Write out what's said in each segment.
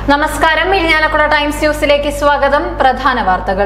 നമസ്കാരം ഇരിഞ്ഞാലക്കുട ടൈംസ് ന്യൂസിലേക്ക് സ്വാഗതം പ്രധാന വാർത്തകൾ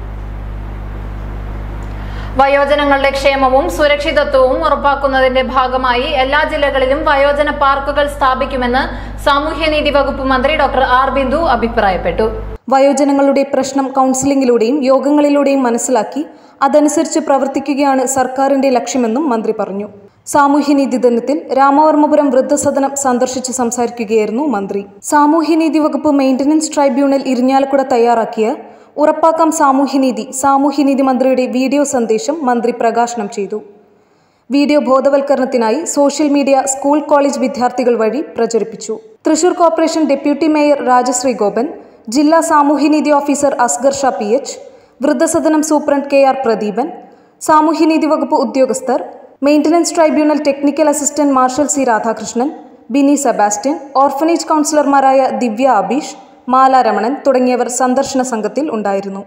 വയോജനങ്ങളുടെ ക്ഷേമവും സുരക്ഷിതത്വവും ഉറപ്പാക്കുന്നതിന്റെ ഭാഗമായി എല്ലാ ജില്ലകളിലും വയോജന പാർക്കുകൾ സ്ഥാപിക്കുമെന്ന് സാമൂഹ്യനീതി വകുപ്പ് മന്ത്രി ഡോക്ടർ ആർ ബിന്ദു അഭിപ്രായപ്പെട്ടു വയോജനങ്ങളുടെ പ്രശ്നം കൗൺസിലിംഗിലൂടെയും യോഗങ്ങളിലൂടെയും മനസ്സിലാക്കി അതനുസരിച്ച് പ്രവർത്തിക്കുകയാണ് സർക്കാരിന്റെ ലക്ഷ്യമെന്നും മന്ത്രി പറഞ്ഞു സാമൂഹ്യനീതി ദിനത്തിൽ രാമവർമ്മപുരം വൃദ്ധസദനം സന്ദർശിച്ച് സംസാരിക്കുകയായിരുന്നു മന്ത്രി സാമൂഹ്യനീതി വകുപ്പ് മെയിന്റനൻസ് ട്രൈബ്യൂണൽ ഇരിഞ്ഞാലക്കുട തയ്യാറാക്കിയ ഉറപ്പാക്കാം സാമൂഹ്യനീതി സാമൂഹ്യനീതി മന്ത്രിയുടെ വീഡിയോ സന്ദേശം മന്ത്രി പ്രകാശനം ചെയ്തു വീഡിയോ ബോധവൽക്കരണത്തിനായി സോഷ്യൽ മീഡിയ സ്കൂൾ കോളേജ് വിദ്യാർത്ഥികൾ വഴി പ്രചരിപ്പിച്ചു Thrissur corporation deputy mayor Rajasree Gopan ജില്ലാ സാമൂഹ്യനീതി officer Asgar Shah P H വൃദ്ധസദനം സൂപ്രണ്ട് കെ ആർ പ്രദീപൻ സാമൂഹ്യനീതി വകുപ്പ് ഉദ്യോഗസ്ഥർ maintenance tribunal technical assistant Marshal C Radhakrishnan Bini Sebastian orphanage കൗൺസിലർമാരായ ദിവ്യ അബീഷ് മാല രമണൻ തുടങ്ങിയവർ സന്ദർശന സംഘത്തിൽ ഉണ്ടായിരുന്നു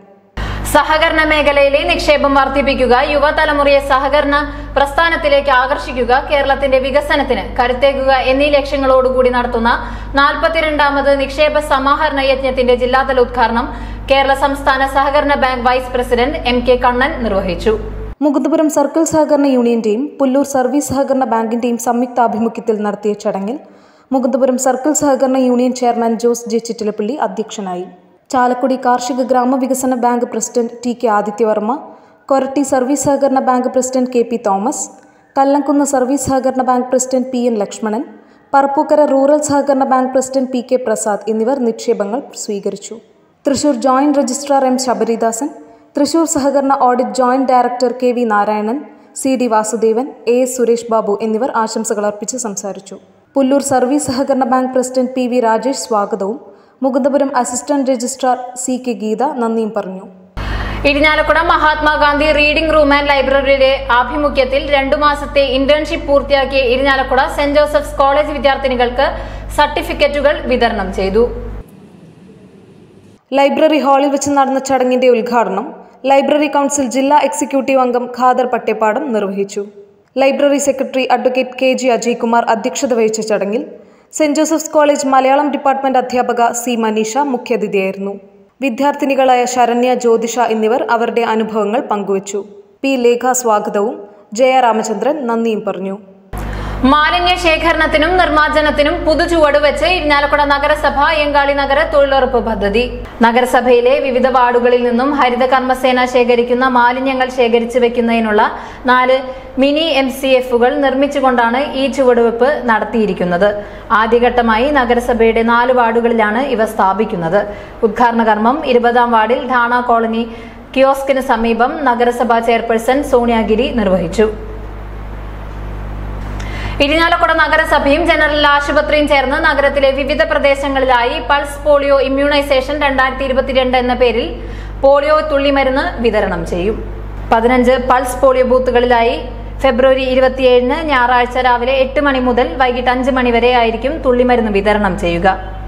സഹകരണ മേഖലയിലെ നിക്ഷേപം വർദ്ധിപ്പിക്കുക യുവതലമുറയെ സഹകരണ പ്രസ്ഥാനത്തിലേക്ക് ആകർഷിക്കുക കേരളത്തിന്റെ വികസനത്തിന് കരുത്തേകുക എന്നീ ലക്ഷ്യങ്ങളോടുകൂടി നടത്തുന്ന നാൽപ്പത്തിരണ്ടാമത് നിക്ഷേപ സമാഹരണ യജ്ഞത്തിന്റെ ജില്ലാതല ഉദ്ഘാടനം കേരള സംസ്ഥാന സഹകരണ bank vice president M K Kannan നിർവഹിച്ചു മുകുന്ദപുരം സർക്കിൾ സഹകരണ യൂണിയന്റെയും പുല്ലൂർ സർവീസ് സഹകരണ ബാങ്കിന്റെയും സംയുക്താഭിമുഖ്യത്തിൽ നടത്തിയ ചടങ്ങിൽ മുകുന്ദപുരം സർക്കിൾ സഹകരണ union chairman Jose J Chittilappilly അധ്യക്ഷനായി ചാലക്കുടി കാർഷിക ഗ്രാമവികസന bank president T K Adithyavarma Koratty service സഹകരണ bank president K P Thomas Kallamkunnu service സഹകരണ bank president P N Lakshmanan Parappukkara rural സഹകരണ bank president P K Prasad എന്നിവർ നിക്ഷേപങ്ങൾ സ്വീകരിച്ചു Thrissur joint registrar M Sabaridasan Thrissur സഹകരണ audit joint director K V Narayanan C D Vasudevan A S Suresh Babu എന്നിവർ ആശംസകൾ അർപ്പിച്ച് സംസാരിച്ചു പുല്ലൂർ സർവീസ് സഹകരണ bank president P V Rajesh സ്വാഗതവും Mukundapuram assistant registrar C K Geetha നന്ദിയും പറഞ്ഞു Irinjalakuda Mahatma Gandhi reading room and ലൈബ്രറിയുടെ ആഭിമുഖ്യത്തിൽ രണ്ടു മാസത്തെ ഇന്റേൺഷിപ്പ് പൂർത്തിയാക്കിയ ഇരിഞ്ഞാലക്കുട സെന്റ് ജോസഫ്സ് കോളേജ് വിദ്യാർത്ഥിനികൾക്ക് സർട്ടിഫിക്കറ്റുകൾ വിതരണം ചെയ്തു ലൈബ്രറി ഹാളിൽ വെച്ച് നടന്ന ചടങ്ങിന്റെ ഉദ്ഘാടനം ലൈബ്രറി കൗൺസിൽ ജില്ലാ എക്സിക്യൂട്ടീവ് അംഗം ഖാദർ പട്ടേപ്പാടം നിർവഹിച്ചു library secretary advocate K G Ajay Kumar അധ്യക്ഷത വഹിച്ച ചടങ്ങിൽ Saint Joseph's college Malayalam department അധ്യാപക സി മനീഷ മുഖ്യാതിഥിയായിരുന്നു വിദ്യാർത്ഥിനികളായ ശരണ്യ ജ്യോതിഷ എന്നിവർ അവരുടെ അനുഭവങ്ങൾ പങ്കുവച്ചു പി ലേഖ സ്വാഗതവും ജയ രാമചന്ദ്രൻ നന്ദിയും പറഞ്ഞു മാലിന്യ ശേഖരണത്തിനും നിർമ്മാർജ്ജനത്തിനും പുതുചുവട് വെച്ച് ഇരിഞ്ഞാലക്കുട നഗരസഭ അയ്യങ്കാളി നഗര തൊഴിലുറപ്പ് പദ്ധതി നഗരസഭയിലെ വിവിധ വാർഡുകളിൽ നിന്നും ഹരിത കർമ്മസേന ശേഖരിക്കുന്ന മാലിന്യങ്ങൾ ശേഖരിച്ചു വെക്കുന്നതിനുള്ള നാല് മിനി എം സി എഫുകൾ നിർമ്മിച്ചുകൊണ്ടാണ് ഈ ചുവടുവെപ്പ് നടത്തിയിരിക്കുന്നത് ആദ്യഘട്ടമായി നഗരസഭയുടെ നാല് വാർഡുകളിലാണ് ഇവ സ്ഥാപിക്കുന്നത് ഉദ്ഘാടന കർമ്മം ഇരുപതാം വാർഡിൽ ഠാണ കോളനി കിയോസ്കിന് സമീപം നഗരസഭാ ചെയർപേഴ്സൺ സോണിയാഗിരി നിർവഹിച്ചു ഇരിഞ്ഞാലക്കുട നഗരസഭയും ജനറൽ ആശുപത്രിയും ചേർന്ന് നഗരത്തിലെ വിവിധ പ്രദേശങ്ങളിലായി പൾസ് പോളിയോ ഇമ്മ്യൂണൈസേഷൻ രണ്ടായിരത്തി ഇരുപത്തിരണ്ട് എന്ന പേരിൽ പോളിയോ തുള്ളിമരുന്ന് വിതരണം ചെയ്യും പതിനഞ്ച് പൾസ് പോളിയോ ബൂത്തുകളിലായി ഫെബ്രുവരി ഇരുപത്തിയേഴിന് ഞായറാഴ്ച രാവിലെ എട്ട് മണി മുതൽ വൈകിട്ട് അഞ്ച് മണി വരെ ആയിരിക്കും തുള്ളിമരുന്ന് വിതരണം ചെയ്യുക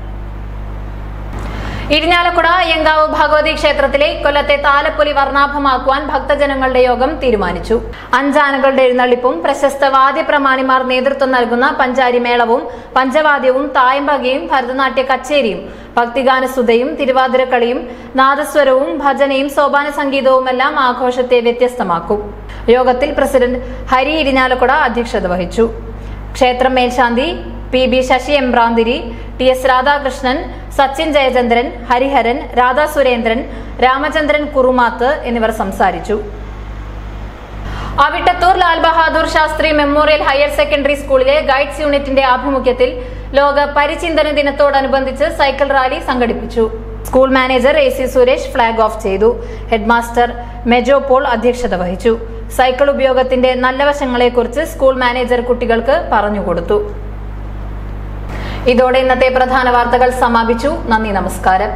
ഇരിഞ്ഞാലക്കുട യങ്കാവ് ഭഗവതി ക്ഷേത്രത്തിലെ കൊല്ലത്തെ താലപ്പൊലി വർണ്ണാഭമാക്കുവാൻ ഭക്തജനങ്ങളുടെ യോഗം തീരുമാനിച്ചു അഞ്ചാനകളുടെ എഴുന്നള്ളിപ്പും പ്രശസ്ത വാദ്യപ്രമാണിമാർ നേതൃത്വം നൽകുന്ന പഞ്ചാരി മേളവും പഞ്ചവാദ്യവും തായമ്പകയും ഭരതനാട്യ കച്ചേരിയും ഭക്തിഗാനസുതയും തിരുവാതിരക്കളിയും നാദസ്വരവും ഭജനയും സോപാന സംഗീതവുമെല്ലാം ആഘോഷത്തെ വ്യത്യസ്തമാക്കും യോഗത്തിൽ പ്രസിഡന്റ് ഹരി ഇരിഞ്ഞാലക്കുട അധ്യക്ഷത വഹിച്ചു ക്ഷേത്രം മേൽശാന്തി P B Sasi Embranthiri T S Radhakrishnan Sachin Jayachandran Hariharan Radha Surendran Ramachandran Kurumathu എന്നിവർ സംസാരിച്ചു Avittathur Lal Bahadur Shastri memorial higher secondary സ്കൂളിലെ ഗൈഡ്സ് യൂണിറ്റിന്റെ ആഭിമുഖ്യത്തിൽ ലോക പരിചിന്തന ദിനത്തോടനുബന്ധിച്ച് സൈക്കിൾ റാലി സംഘടിപ്പിച്ചു school manager A C Suresh flag off ചെയ്തു ഹെഡ്മാസ്റ്റർ മെജോ പോൾ അധ്യക്ഷത വഹിച്ചു സൈക്കിൾ ഉപയോഗത്തിന്റെ നല്ല വശങ്ങളെക്കുറിച്ച് സ്കൂൾ മാനേജർ കുട്ടികൾക്ക് പറഞ്ഞുകൊടുത്തു ഇതോടെ ഇന്നത്തെ പ്രധാന വാർത്തകൾ സമാപിച്ചു നന്ദി നമസ്കാരം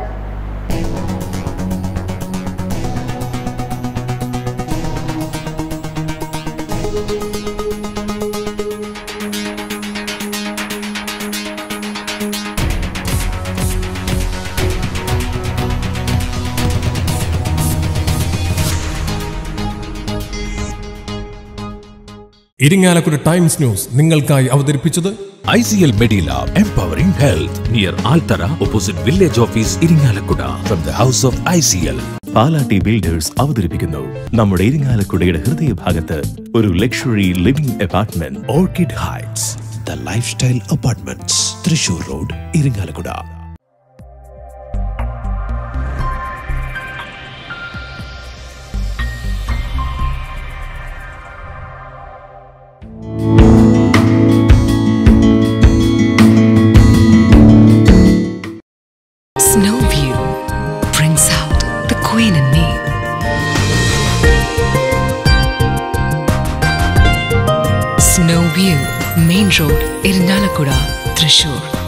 ഇരിങ്ങാലക്കുട ടൈംസ് ന്യൂസ് നിങ്ങൾക്കായി അവതരിപ്പിച്ചത് ICL Medilab, empowering health near Altara, opposite Village Office, Iringalakkuda, from the house of ICL. Palatty builders അവതരിപ്പിക്കുന്നു നമ്മുടെ ഇരിങ്ങാലക്കുടയുടെ ഹൃദയഭാഗത്ത് ഒരു luxury living apartment Orchid Heights the life style apartments Thrissur road Irinjalakuda Snowview brings out the queen in me. Snowview, Main Road, Irinalakuda, Thrissur.